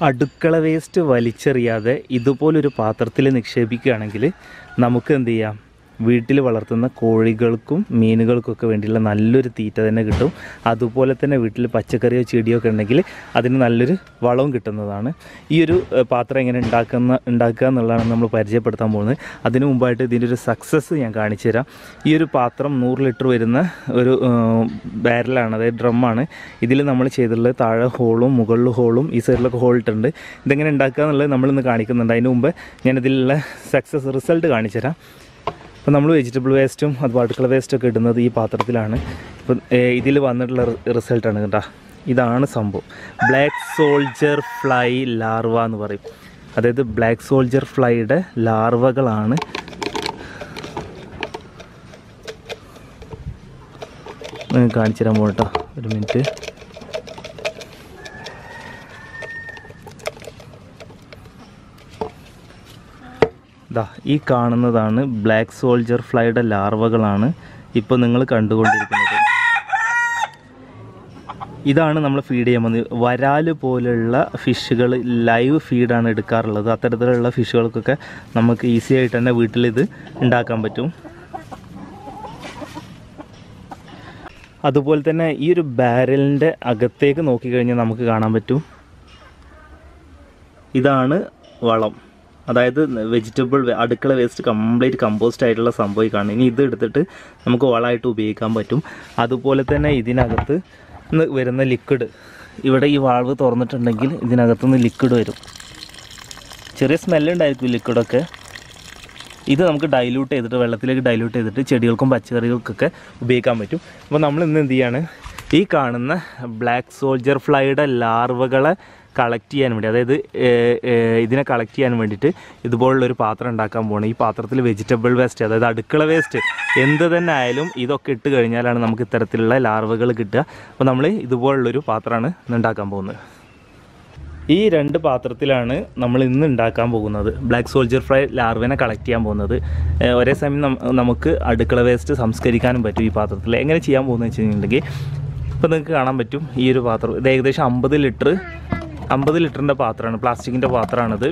അടുക്കള വേസ്റ്റ് വലിച്ചെറിയാതെ ഇതുപോലൊരു പാത്രത്തിൽ നിക്ഷേപിക്കുകയാണെങ്കിൽ നമുക്ക് എന്ത് ചെയ്യാം വീട്ടിൽ വളർത്തുന്ന കോഴികൾക്കും മീനുകൾക്കൊക്കെ വേണ്ടിയുള്ള നല്ലൊരു തീറ്റ തന്നെ കിട്ടും അതുപോലെ തന്നെ വീട്ടിൽ പച്ചക്കറിയോ ചെടിയോ ഒക്കെ ഉണ്ടെങ്കിൽ അതിന് നല്ലൊരു വളവും കിട്ടുന്നതാണ് ഈ ഒരു ഏഹ്, പാത്രം എങ്ങനെ ഉണ്ടാക്കുന്ന ഉണ്ടാക്കുക എന്നുള്ളതാണ് നമ്മൾ പരിചയപ്പെടുത്താൻ പോകുന്നത് അതിനു മുമ്പായിട്ട് ഇതിൻ്റെ ഒരു സക്സസ് ഞാൻ കാണിച്ചു തരാം ഈ ഒരു പാത്രം നൂറ് ലിറ്റർ വരുന്ന ഒരു ഏഹ്, ബാരലാണ് അതായത് ഡ്രമ്മാണ് ഇതിൽ നമ്മൾ ചെയ്തിട്ടുള്ളത് താഴെ ഹോളും മുകളിൽ ഹോളും ഈ സൈഡിലൊക്കെ ഹോൾ ഇട്ടുണ്ട് ഇതെങ്ങനെ ഉണ്ടാക്കുക എന്നുള്ളത് നമ്മളിന്ന് കാണിക്കുന്നുണ്ട് അതിന് മുമ്പ് ഞാനിതിലുള്ള സക്സസ് റിസൾട്ട് കാണിച്ചു തരാം അപ്പോൾ നമ്മൾ വെജിറ്റബിൾ വേസ്റ്റും അതുപോലെ അടുക്കള വേസ്റ്റും ഒക്കെ ഇടുന്നത് ഈ പാത്രത്തിലാണ് ഇപ്പം ഇതിൽ വന്നിട്ടുള്ള റിസൾട്ടാണ് കേട്ടോ ഇതാണ് സംഭവം ബ്ലാക്ക് സോൾജർ ഫ്ലൈ ലാർവ എന്ന് പറയും അതായത് ബ്ലാക്ക് സോൾജർ ഫ്ലൈയുടെ ലാർവകളാണ് നിങ്ങൾക്ക് കാണിച്ചു തരാൻ പോകട്ടോ ഒരു മിനിറ്റ് ദാ ഈ കാണുന്നതാണ് ബ്ലാക്ക് സോൾജർ ഫ്ലൈയുടെ ലാർവകളാണ് ഇപ്പോൾ നിങ്ങൾ കണ്ടുകൊണ്ടിരിക്കുന്നത് ഇതാണ് നമ്മൾ ഫീഡ് ചെയ്യാൻ പോകുന്നത് വരാല് പോലുള്ള ഫിഷുകൾ ലൈവ് ഫീഡാണ് എടുക്കാറുള്ളത് അത്തരത്തിലുള്ള ഫിഷുകൾക്കൊക്കെ നമുക്ക് ഈസി ആയിട്ട് തന്നെ വീട്ടിൽ ഇത് ഉണ്ടാക്കാൻ പറ്റും അതുപോലെ തന്നെ ഈ ഒരു ബാരലിൻ്റെ അകത്തേക്ക് നോക്കിക്കഴിഞ്ഞാൽ നമുക്ക് കാണാൻ പറ്റും ഇതാണ് വളം അതായത് വെജിറ്റബിൾ അടുക്കള വേസ്റ്റ് കംപ്ലീറ്റ് കമ്പോസ്റ്റ് ആയിട്ടുള്ള സംഭവം ഈ കാണും ഇനി ഇത് എടുത്തിട്ട് നമുക്ക് വളമായിട്ട് ഉപയോഗിക്കാൻ പറ്റും അതുപോലെ തന്നെ ഇതിനകത്ത് നിന്ന് വരുന്ന ലിക്വിഡ് ഇവിടെ ഈ വാൾവ് തുറന്നിട്ടുണ്ടെങ്കിൽ ഇതിനകത്തുനിന്ന് ലിക്വിഡ് വരും ചെറിയ സ്മെല്ലുണ്ടായിരിക്കും ലിക്വിഡൊക്കെ ഇത് നമുക്ക് ഡൈല്യൂട്ട് ചെയ്തിട്ട് വെള്ളത്തിലേക്ക് ഡൈല്യൂട്ട് ചെയ്തിട്ട് ചെടികൾക്കും പച്ചക്കറികൾക്കൊക്കെ ഉപയോഗിക്കാൻ പറ്റും അപ്പോൾ നമ്മൾ ഇന്ന് എന്ത് ചെയ്യാണ് ഈ കാണുന്ന ബ്ലാക്ക് സോൾജർ ഫ്ലൈയുടെ ലാർവകളെ കളക്ട് ചെയ്യാൻ വേണ്ടി അതായത് ഏർ, ഏർ, ഇതിനെ കളക്ട് ചെയ്യാൻ വേണ്ടിയിട്ട് ഇതുപോലുള്ളൊരു പാത്രം ഉണ്ടാക്കാൻ പോകണം ഈ പാത്രത്തിൽ വെജിറ്റബിൾ വേസ്റ്റ് അതായത് അടുക്കള വേസ്റ്റ് എന്ത് തന്നെ ആയാലും ഇതൊക്കെ ഇട്ട് കഴിഞ്ഞാലാണ് നമുക്ക് ഇത്തരത്തിലുള്ള ലാർവകൾ കിട്ടുക അപ്പോൾ നമ്മൾ ഇതുപോലുള്ളൊരു പാത്രമാണ് ഇന്ന് ഉണ്ടാക്കാൻ പോകുന്നത് ഈ രണ്ട് പാത്രത്തിലാണ് നമ്മൾ ഇന്ന് ഉണ്ടാക്കാൻ പോകുന്നത് ബ്ലാക്ക് സോൾജർ ഫ്രൈ ലാർവിനെ കളക്ട് ചെയ്യാൻ പോകുന്നത് ഏഹ് ഒരേ സമയം നം- നമുക്ക് അടുക്കള വേസ്റ്റ് സംസ്കരിക്കാനും പറ്റും ഈ പാത്രത്തിൽ എങ്ങനെ ചെയ്യാൻ പോകുന്നത് വെച്ച് കഴിഞ്ഞിട്ടുണ്ടെങ്കിൽ ഇപ്പോൾ നിങ്ങൾക്ക് കാണാൻ പറ്റും ഈ ഒരു പാത്രം ഇത് ഏകദേശം അമ്പത് ലിറ്റർ അമ്പത് ലിറ്ററിൻ്റെ പാത്രമാണ് പ്ലാസ്റ്റിക്കിൻ്റെ പാത്രമാണിത്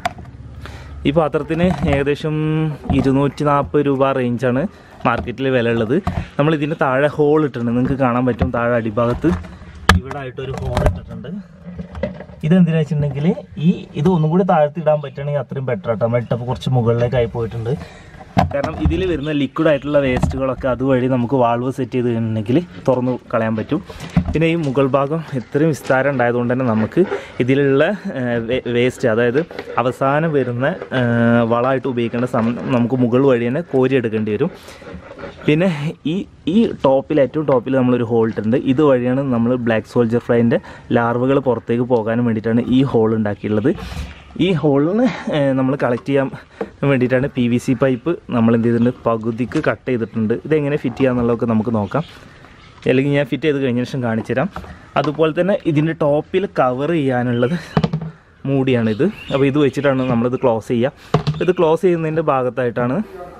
ഈ പാത്രത്തിന് ഏകദേശം ഇരുന്നൂറ്റി നാൽപ്പത് രൂപ റേഞ്ചാണ് മാർക്കറ്റിൽ വില ഉള്ളത് നമ്മൾ ഇതിൻ്റെ താഴെ ഹോൾ ഇട്ടിട്ടുണ്ട് നിങ്ങൾക്ക് കാണാൻ പറ്റും താഴെ അടിഭാഗത്ത് ഇവിടെ ആയിട്ടൊരു ഹോൾ ഇട്ടിട്ടുണ്ട് ഇതെന്തിനാ വെച്ചിട്ടുണ്ടെങ്കിൽ ഈ ഇത് ഒന്നും കൂടി താഴ്ത്തിടാൻ പറ്റുകയാണെങ്കിൽ അത്രയും ബെറ്റർ ആട്ടോ നമ്മൾ ഇട്ടപ്പോൾ കുറച്ച് മുകളിലേക്കായി പോയിട്ടുണ്ട് കാരണം ഇതിൽ വരുന്ന ലിക്വിഡ് ആയിട്ടുള്ള വേസ്റ്റുകളൊക്കെ അതുവഴി നമുക്ക് വാൾവ് സെറ്റ് ചെയ്ത് കഴിഞ്ഞിട്ടുണ്ടെങ്കിൽ തുറന്നു കളയാൻ പറ്റും പിന്നെ ഈ മുകൾ ഭാഗം ഇത്രയും വിസ്താരം ഉണ്ടായതുകൊണ്ട് തന്നെ നമുക്ക് ഇതിലുള്ള വേസ്റ്റ് അതായത് അവസാനം വരുന്ന ആ, വളമായിട്ട് ഉപയോഗിക്കേണ്ട സമയം നമുക്ക് മുകൾ വഴി തന്നെ കോരിയെടുക്കേണ്ടി വരും പിന്നെ ഈ ഈ ടോപ്പിൽ ഏറ്റവും ടോപ്പിൽ നമ്മളൊരു ഹോൾ ഇട്ടിട്ടുണ്ട് ഇത് വഴിയാണ് നമ്മൾ ബ്ലാക്ക് സോൾജർ ഫ്ലൈൻ്റെ ലാർവകൾ പുറത്തേക്ക് പോകാനും വേണ്ടിയിട്ടാണ് ഈ ഹോൾ ഉണ്ടാക്കിയിട്ടുള്ളത് ഈ ഹോളിന് നമ്മൾ കളക്ട് ചെയ്യാൻ വേണ്ടിയിട്ടാണ് പി വി സി പൈപ്പ് നമ്മൾ എന്ത് ചെയ്തിട്ടുണ്ട് പകുതിക്ക് കട്ട് ചെയ്തിട്ടുണ്ട് ഇതെങ്ങനെ ഫിറ്റ് ചെയ്യാന്നുള്ളതൊക്കെ നമുക്ക് നോക്കാം അല്ലെങ്കിൽ ഞാൻ ഫിറ്റ് ചെയ്ത് കഴിഞ്ഞ ശേഷം കാണിച്ചു തരാം അതുപോലെ തന്നെ ഇതിൻ്റെ ടോപ്പിൽ കവർ ചെയ്യാനുള്ളത് മൂടിയാണിത് അപ്പോൾ ഇത് വെച്ചിട്ടാണ് നമ്മളിത് ക്ലോസ് ചെയ്യുക ഇത് ക്ലോസ് ചെയ്യുന്നതിൻ്റെ ഭാഗത്തായിട്ടാണ്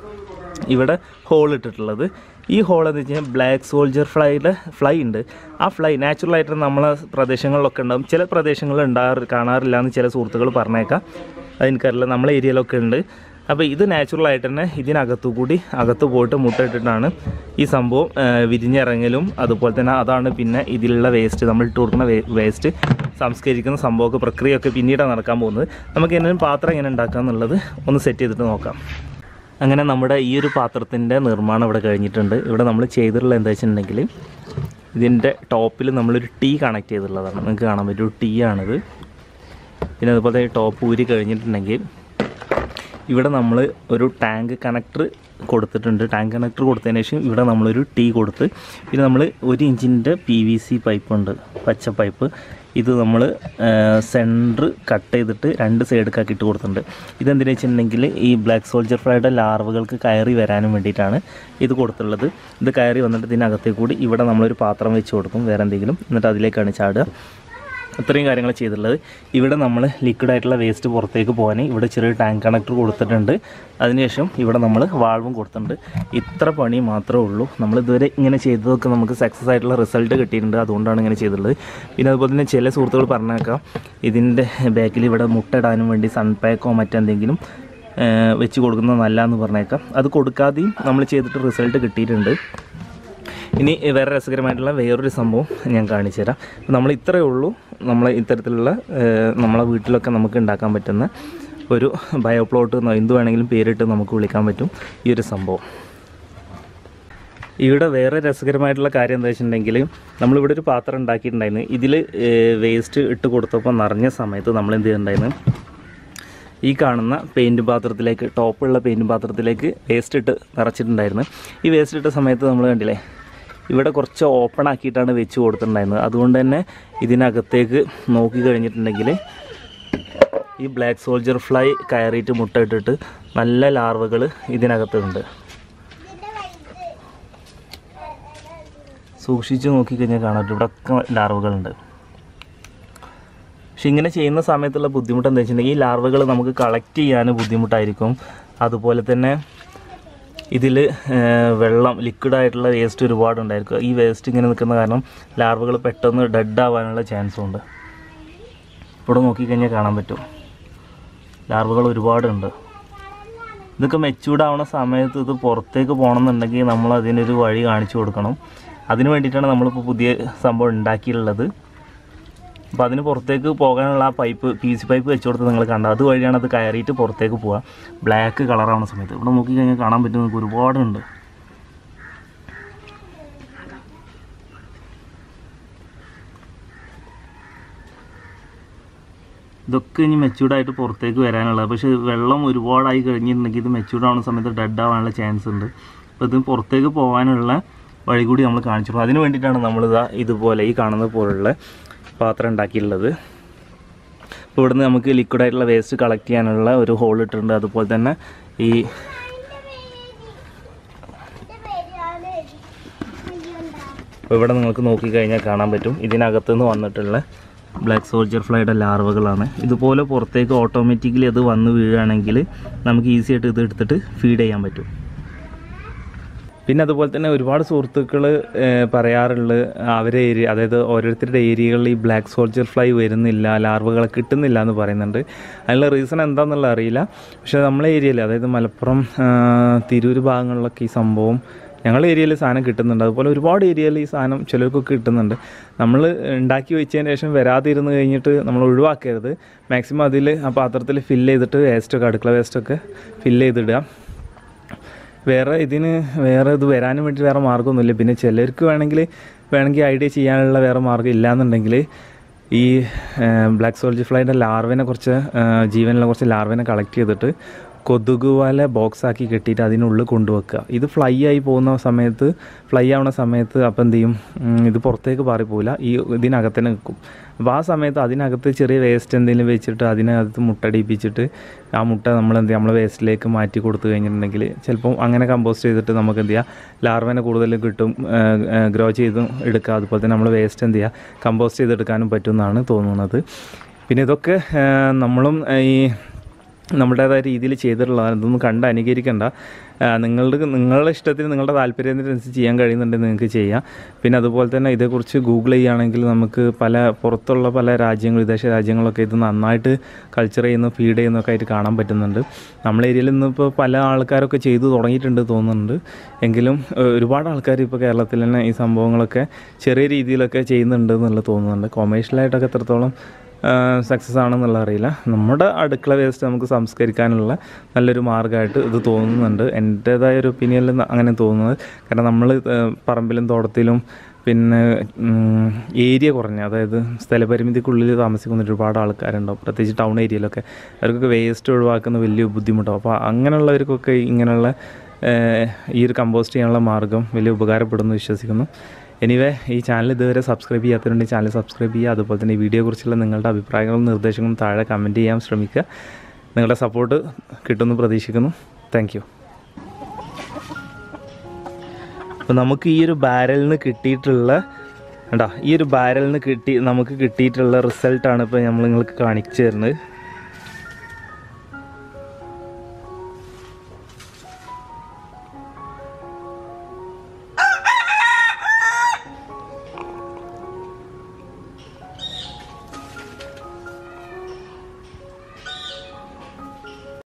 ഇവിടെ ഹോൾ ഇട്ടിട്ടുള്ളത് ഈ ഹോൾ എന്ന് വെച്ച് കഴിഞ്ഞാൽ ബ്ലാക്ക് സോൾജർ ഫ്ലൈയുടെ ഫ്ലൈ ഉണ്ട് ആ ഫ്ലൈ നാച്ചുറലായിട്ട് നമ്മളെ പ്രദേശങ്ങളിലൊക്കെ ഉണ്ടാകും ചില പ്രദേശങ്ങളിൽ ഉണ്ടാകാറ് കാണാറില്ല എന്ന് ചില സുഹൃത്തുക്കൾ പറഞ്ഞേക്കാം അതെനിക്കറിയില്ല നമ്മളെ ഏരിയയിലൊക്കെ ഉണ്ട് അപ്പോൾ ഇത് നാച്ചുറലായിട്ട് തന്നെ ഇതിനകത്തു കൂടി അകത്ത് പോയിട്ട് മുട്ടയിട്ടിട്ടാണ് ഈ സംഭവം ആ, വിരിഞ്ഞിറങ്ങലും അതുപോലെ തന്നെ അതാണ് പിന്നെ ഇതിലുള്ള വേസ്റ്റ് നമ്മൾ ഇട്ട് കൊടുക്കുന്ന വേസ്റ്റ് സംസ്കരിക്കുന്ന സംഭവമൊക്കെ പ്രക്രിയയൊക്കെ പിന്നീടാണ് നടക്കാൻ പോകുന്നത് നമുക്ക് എന്തെങ്കിലും പാത്രം എങ്ങനെ ഉണ്ടാക്കാം എന്നുള്ളത് ഒന്ന് സെറ്റ് ചെയ്തിട്ട് നോക്കാം അങ്ങനെ നമ്മുടെ ഈ ഒരു പാത്രത്തിൻ്റെ നിർമ്മാണം ഇവിടെ കഴിഞ്ഞിട്ടുണ്ട് ഇവിടെ നമ്മൾ ചെയ്തിട്ടുള്ളത് എന്താ വെച്ചിട്ടുണ്ടെങ്കിൽ ഇതിൻ്റെ ടോപ്പിൽ നമ്മളൊരു ടീ കണക്ട് ചെയ്തിട്ടുള്ളതാണ് നിങ്ങൾക്ക് കാണാൻ പറ്റും ഒരു ടീ ആണിത് പിന്നെ അതുപോലെ തന്നെ ടോപ്പ് ഊരി കഴിഞ്ഞിട്ടുണ്ടെങ്കിൽ ഇവിടെ നമ്മൾ ഒരു ടാങ്ക് കണക്ടർ കൊടുത്തിട്ടുണ്ട് ടാങ്ക് കണക്ടർ കൊടുത്തതിന് ശേഷം ഇവിടെ നമ്മളൊരു ടീ കൊടുത്ത് പിന്നെ നമ്മൾ ഒരു ഇഞ്ചിൻ്റെ പി വി സി പൈപ്പ് ഉണ്ട് പച്ച പൈപ്പ് ഇത് നമ്മൾ സെൻറ്റർ കട്ട് ചെയ്തിട്ട് രണ്ട് സൈഡൊക്കെ ഇട്ട് കൊടുത്തിട്ടുണ്ട് ഇതെന്തിനാ വെച്ചിട്ടുണ്ടെങ്കിൽ ഈ ബ്ലാക്ക് സോൾജർ ഫ്ലൈയുടെ ലാർവകൾക്ക് കയറി വരാനും വേണ്ടിയിട്ടാണ് ഇത് കൊടുത്തുള്ളത് ഇത് കയറി വന്നിട്ട് ഇതിനകത്തേക്ക് കൂടി ഇവിടെ നമ്മളൊരു പാത്രം വെച്ച് കൊടുക്കും വേറെ എന്തെങ്കിലും എന്നിട്ട് അതിലേക്കാണ് ചാടുക ഇത്രയും കാര്യങ്ങൾ ചെയ്തിട്ടുള്ളത് ഇവിടെ നമ്മൾ ലിക്വിഡ് ആയിട്ടുള്ള വേസ്റ്റ് പുറത്തേക്ക് പോകാൻ ഇവിടെ ചെറിയ ടാങ്ക് കണക്ടർ കൊടുത്തിട്ടുണ്ട് അതിനുശേഷം ഇവിടെ നമ്മൾ വാൾവും കൊടുത്തിട്ടുണ്ട് ഇത്ര പണി മാത്രമേ ഉള്ളൂ നമ്മൾ ഇതുവരെ ഇങ്ങനെ ചെയ്തതൊക്കെ നമുക്ക് സക്സസ് ആയിട്ടുള്ള റിസൾട്ട് കിട്ടിയിട്ടുണ്ട് അതുകൊണ്ടാണ് ഇങ്ങനെ ചെയ്തിട്ടുള്ളത് പിന്നെ അതുപോലെ തന്നെ ചില സുഹൃത്തുക്കൾ പറഞ്ഞേക്കാം ഇതിൻ്റെ ബാക്കിൽ ഇവിടെ മുട്ട ഇടാനും വേണ്ടി സൺപാക്കോ മറ്റെന്തെങ്കിലും ഏഹ്, വെച്ച് കൊടുക്കുന്നത് നല്ലതെന്ന് പറഞ്ഞേക്കാം അത് കൊടുക്കാതെയും നമ്മൾ ചെയ്തിട്ട് റിസൾട്ട് കിട്ടിയിട്ടുണ്ട് ഇനി വേറെ രസകരമായിട്ടുള്ള വേറൊരു സംഭവം ഞാൻ കാണിച്ചു തരാം അപ്പോൾ നമ്മൾ ഇത്രയേ ഉള്ളൂ നമ്മൾ ഇത്തരത്തിലുള്ള ഏഹ്, നമ്മളെ വീട്ടിലൊക്കെ നമുക്ക് ഉണ്ടാക്കാൻ പറ്റുന്ന ഒരു ബയോപ്ലോട്ട് എന്നോ എന്ത് വേണമെങ്കിലും പേരിട്ട് നമുക്ക് വിളിക്കാൻ പറ്റും ഈ ഒരു സംഭവം ഇവിടെ വേറെ രസകരമായിട്ടുള്ള കാര്യം എന്താ വെച്ചിട്ടുണ്ടെങ്കിൽ നമ്മളിവിടെ ഒരു പാത്രം ഉണ്ടാക്കിയിട്ടുണ്ടായിരുന്നു ഇതിൽ വേസ്റ്റ് ഇട്ട് കൊടുത്തപ്പോൾ നിറഞ്ഞ സമയത്ത് നമ്മൾ എന്ത് ചെയ്തിട്ടുണ്ടായിരുന്നു ഈ കാണുന്ന പെയിൻറ്റ് പാത്രത്തിലേക്ക് ടോപ്പുള്ള പെയിൻറ്റ് പാത്രത്തിലേക്ക് വേസ്റ്റ് ഇട്ട് നിറച്ചിട്ടുണ്ടായിരുന്നു ഈ വേസ്റ്റ് ഇട്ട സമയത്ത് നമ്മൾ കണ്ടില്ലേ ഇവിടെ കുറച്ച് ഓപ്പൺ ആക്കിയിട്ടാണ് വെച്ച് കൊടുത്തിട്ടുണ്ടായിരുന്നത് അതുകൊണ്ട് തന്നെ ഇതിനകത്തേക്ക് നോക്കി കഴിഞ്ഞിട്ടുണ്ടെങ്കിൽ ഈ ബ്ലാക്ക് സോൾജർ ഫ്ലൈ കയറിയിട്ട് മുട്ട ഇട്ടിട്ട് നല്ല ലാർവകൾ ഇതിനകത്തുണ്ട് സൂക്ഷിച്ച് നോക്കിക്കഴിഞ്ഞാൽ കാണാം ഇവിടെ ഒക്കെ ലാർവകളുണ്ട് പക്ഷെ ഇങ്ങനെ ചെയ്യുന്ന സമയത്തുള്ള ബുദ്ധിമുട്ട് എന്താ വെച്ചിട്ടുണ്ടെങ്കിൽ ഈ ലാർവകൾ നമുക്ക് കളക്ട് ചെയ്യാൻ ബുദ്ധിമുട്ടായിരിക്കും അതുപോലെ തന്നെ ഇതിൽ വെള്ളം ലിക്വിഡ് ആയിട്ടുള്ള വേസ്റ്റ് ഒരുപാടുണ്ടായിരിക്കും ഈ വേസ്റ്റ് ഇങ്ങനെ നിൽക്കുന്ന കാരണം ലാർവകൾ പെട്ടെന്ന് ഡെഡ് ആവാനുള്ള ചാൻസും ഉണ്ട് ഇവിടെ നോക്കിക്കഴിഞ്ഞാൽ കാണാൻ പറ്റും ലാർവകൾ ഒരുപാടുണ്ട് ഇതൊക്കെ മെച്ചൂർഡ് ആവുന്ന സമയത്ത് ഇത് പുറത്തേക്ക് പോകണമെന്നുണ്ടെങ്കിൽ നമ്മൾ അതിനൊരു വഴി കാണിച്ചു കൊടുക്കണം അതിന് വേണ്ടിയിട്ടാണ് നമ്മളിപ്പോൾ പുതിയ സംഭവം ഉണ്ടാക്കിയിട്ടുള്ളത് അപ്പോൾ അതിന് പുറത്തേക്ക് പോകാനുള്ള ആ പൈപ്പ് പി സി പൈപ്പ് വെച്ച് കൊടുത്ത് നിങ്ങൾ കണ്ട അതുവഴിയാണ് അത് കയറിയിട്ട് പുറത്തേക്ക് പോവുക ബ്ലാക്ക് കളറാവുന്ന സമയത്ത് ഇവിടെ നോക്കിക്കഴിഞ്ഞാൽ കാണാൻ പറ്റും നിങ്ങൾക്ക് ഒരുപാടുണ്ട് ഇതൊക്കെ ഇനി മെച്ചൂർഡായിട്ട് പുറത്തേക്ക് വരാനുള്ളത് പക്ഷേ വെള്ളം ഒരുപാടായി കഴിഞ്ഞിട്ടുണ്ടെങ്കിൽ ഇത് മെച്ചൂർഡ് ആവുന്ന സമയത്ത് ഡെഡ് ആവാനുള്ള ചാൻസ് ഉണ്ട് അപ്പോൾ ഇത് പുറത്തേക്ക് പോകാനുള്ള വഴി കൂടി നമ്മൾ കാണിച്ചു കൊടുക്കും. അതിന് വേണ്ടിയിട്ടാണ് നമ്മളിതാ ഇതുപോലെ ഈ കാണുന്ന പോലുള്ള പാത്രം ഉണ്ടാക്കിയിട്ടുള്ളത് ഇപ്പോൾ ഇവിടുന്ന് നമുക്ക് liquid ആയിട്ടുള്ള വേസ്റ്റ് കളക്ട് ചെയ്യാനുള്ള ഒരു ഹോൾ ഇട്ടിട്ടുണ്ട് അതുപോലെ തന്നെ ഈ ഇപ്പോൾ ഇവിടെ നിങ്ങൾക്ക് നോക്കിക്കഴിഞ്ഞാൽ കാണാൻ പറ്റും ഇതിനകത്ത് നിന്ന് വന്നിട്ടുള്ള ബ്ലാക്ക് സോൾജർ ഫ്ലൈയുടെ ലാർവകളാണ് ഇതുപോലെ പുറത്തേക്ക് ഓട്ടോമാറ്റിക്കലി അത് വന്ന് വീഴുകയാണെങ്കിൽ നമുക്ക് ഈസി ആയിട്ട് ഇത് എടുത്തിട്ട് ഫീഡ് ചെയ്യാൻ പറ്റും പിന്നെ അതുപോലെ തന്നെ ഒരുപാട് സുഹൃത്തുക്കൾ പറയാറുള്ളത് അവരെ ഏരിയ അതായത് ഓരോരുത്തരുടെ ഏരിയകളിൽ ഈ ബ്ലാക്ക് സോൾജർ ഫ്ലൈ വരുന്നില്ല ലാർവകളെ കിട്ടുന്നില്ല എന്ന് പറയുന്നുണ്ട് അതിനുള്ള റീസൺ എന്താണെന്നുള്ള അറിയില്ല പക്ഷേ നമ്മളെ ഏരിയയിൽ അതായത് മലപ്പുറം ആ, തിരൂർ ഭാഗങ്ങളിലൊക്കെ ഈ സംഭവം ഞങ്ങളുടെ ഏരിയയിൽ സാധനം കിട്ടുന്നുണ്ട് അതുപോലെ ഒരുപാട് ഏരിയയിൽ ഈ സാധനം ചിലർക്കൊക്കെ കിട്ടുന്നുണ്ട് നമ്മൾ ഉണ്ടാക്കി വെച്ചതിന് ശേഷം വരാതിരുന്ന് കഴിഞ്ഞിട്ട് നമ്മൾ ഒഴിവാക്കരുത് മാക്സിമം അതിൽ ആ പാത്രത്തിൽ ഫില്ല് ചെയ്തിട്ട് വേസ്റ്റൊക്കെ അടുക്കള വേസ്റ്റൊക്കെ ഫില്ല് ചെയ്തിടുക വേറെ ഇതിന് വേറെ ഇത് വരാനും വേണ്ടി വേറെ മാർഗ്ഗമൊന്നുമില്ല പിന്നെ ചിലർക്ക് വേണമെങ്കിൽ വേണമെങ്കിൽ ഐഡിയ ചെയ്യാനുള്ള വേറെ മാർഗ്ഗം ഇല്ലാന്നുണ്ടെങ്കിൽ ഈ ബ്ലാക്ക് സോൾജർ ഫ്ലൈൻ്റെ ലാർവിനെ കുറച്ച് ആ, ജീവനുള്ള കുറച്ച് ലാർവിനെ കളക്ട് ചെയ്തിട്ട് കൊതുക് വല ബോക്സ് ആക്കി കെട്ടിയിട്ട് അതിനുള്ളിൽ കൊണ്ടുവെക്കുക ഇത് ഫ്ലൈ ആയി പോകുന്ന സമയത്ത് ഫ്ലൈ ആവുന്ന സമയത്ത് അപ്പം എന്ത് ചെയ്യും ഉം, ഇത് പുറത്തേക്ക് പാറിപ്പോവില്ല ഈ ഇതിനകത്ത് തന്നെ നിൽക്കും അപ്പോൾ ആ സമയത്ത് അതിനകത്ത് ചെറിയ വേസ്റ്റ് എന്തെങ്കിലും വെച്ചിട്ട് അതിനകത്ത് മുട്ടടിപ്പിച്ചിട്ട് ആ മുട്ട നമ്മൾ എന്ത് ചെയ്യും നമ്മൾ വേസ്റ്റിലേക്ക് മാറ്റി കൊടുത്തു കഴിഞ്ഞിട്ടുണ്ടെങ്കിൽ ചിലപ്പം അങ്ങനെ കമ്പോസ്റ്റ് ചെയ്തിട്ട് നമുക്ക് എന്ത് ചെയ്യുക ലാർവനെ കൂടുതൽ കിട്ടും ഗ്രോ ചെയ്തും എടുക്കുക അതുപോലെ തന്നെ നമ്മൾ വേസ്റ്റ് എന്ത് ചെയ്യുക കമ്പോസ്റ്റ് ചെയ്തെടുക്കാനും പറ്റുമെന്നാണ് തോന്നുന്നത് പിന്നെ ഇതൊക്കെ ആ, നമ്മളും ആ, ഈ നമ്മുടേതായ രീതിയിൽ ചെയ്തിട്ടുള്ളതാണ് ഇതൊന്നും കണ്ട് അനുകരിക്കണ്ട ആ, നിങ്ങളുടെ നിങ്ങളുടെ ഇഷ്ടത്തിന് നിങ്ങളുടെ താല്പര്യത്തിനനുസരിച്ച് ചെയ്യാൻ കഴിയുന്നുണ്ടെങ്കിൽ നിങ്ങൾക്ക് ചെയ്യാം പിന്നെ അതുപോലെ തന്നെ ഇതേക്കുറിച്ച് ഗൂഗിൾ ചെയ്യുകയാണെങ്കിൽ നമുക്ക് പല പുറത്തുള്ള പല രാജ്യങ്ങൾ വിദേശ രാജ്യങ്ങളൊക്കെ ഇത് നന്നായിട്ട് കൾച്ചർ ചെയ്യുന്നു ഫീഡ് ചെയ്യുന്നൊക്കെ ആയിട്ട് കാണാൻ പറ്റുന്നുണ്ട് നമ്മളെ ഏരിയയിൽ നിന്നിപ്പോൾ പല ആൾക്കാരൊക്കെ ചെയ്തു തുടങ്ങിയിട്ടുണ്ട് തോന്നുന്നുണ്ട് എങ്കിലും ഏഹ്, ഒരുപാട് ആൾക്കാർ ഇപ്പോൾ കേരളത്തിൽ തന്നെ ഈ സംഭവങ്ങളൊക്കെ ചെറിയ രീതിയിലൊക്കെ ചെയ്യുന്നുണ്ട് എന്നുള്ളത് തോന്നുന്നുണ്ട് കൊമേഴ്ഷ്യലായിട്ടൊക്കെ എത്രത്തോളം സക്സസ് ആണെന്നുള്ള അറിയില്ല നമ്മുടെ അടുക്കള വേസ്റ്റ് നമുക്ക് സംസ്കരിക്കാനുള്ള നല്ലൊരു മാർഗ്ഗമായിട്ട് ഇത് തോന്നുന്നുണ്ട് എൻ്റേതായ ഒരു ഒപ്പീനിയനിൽ അങ്ങനെ തോന്നുന്നത് കാരണം നമ്മൾ പറമ്പിലും തോട്ടത്തിലും പിന്നെ ഏരിയ കുറഞ്ഞ അതായത് സ്ഥലപരിമിതിക്കുള്ളിൽ താമസിക്കുന്ന ഒരുപാട് ആൾക്കാരുണ്ടാവും പ്രത്യേകിച്ച് ടൗൺ ഏരിയയിലൊക്കെ അവർക്കൊക്കെ വേസ്റ്റ് ഒഴിവാക്കുന്ന വലിയ ബുദ്ധിമുട്ടാവും അപ്പോൾ അങ്ങനെയുള്ളവർക്കൊക്കെ ഇങ്ങനെയുള്ള ഏഹ്, ഈ ഒരു കമ്പോസ്റ്റ് ചെയ്യാനുള്ള മാർഗ്ഗം വലിയ ഉപകാരപ്പെടുമെന്ന് വിശ്വസിക്കുന്നു എനിവേ ഈ ചാനൽ ഇതുവരെ സബ്സ്ക്രൈബ് ചെയ്യാത്തവരുണ്ടെങ്കിൽ ചാനൽ സബ്സ്ക്രൈബ് ചെയ്യുക അതുപോലെ തന്നെ ഈ വീഡിയോയെക്കുറിച്ചുള്ള നിങ്ങളുടെ അഭിപ്രായങ്ങളും നിർദ്ദേശങ്ങളും താഴെ കമൻറ്റ് ചെയ്യാൻ ശ്രമിക്കുക നിങ്ങളുടെ സപ്പോർട്ട് കിട്ടുമെന്ന് പ്രതീക്ഷിക്കുന്നു താങ്ക് യു അപ്പോൾ നമുക്ക് ഈ ഒരു ബാരലിൽ നിന്ന് കിട്ടിയിട്ടുള്ള കണ്ടാ ഈ ഒരു ബാരലിൽ നിന്ന് കിട്ടി നമുക്ക് കിട്ടിയിട്ടുള്ള റിസൾട്ടാണ് ഇപ്പോൾ നമ്മൾ നിങ്ങൾക്ക് കാണിച്ചു തരുന്നത്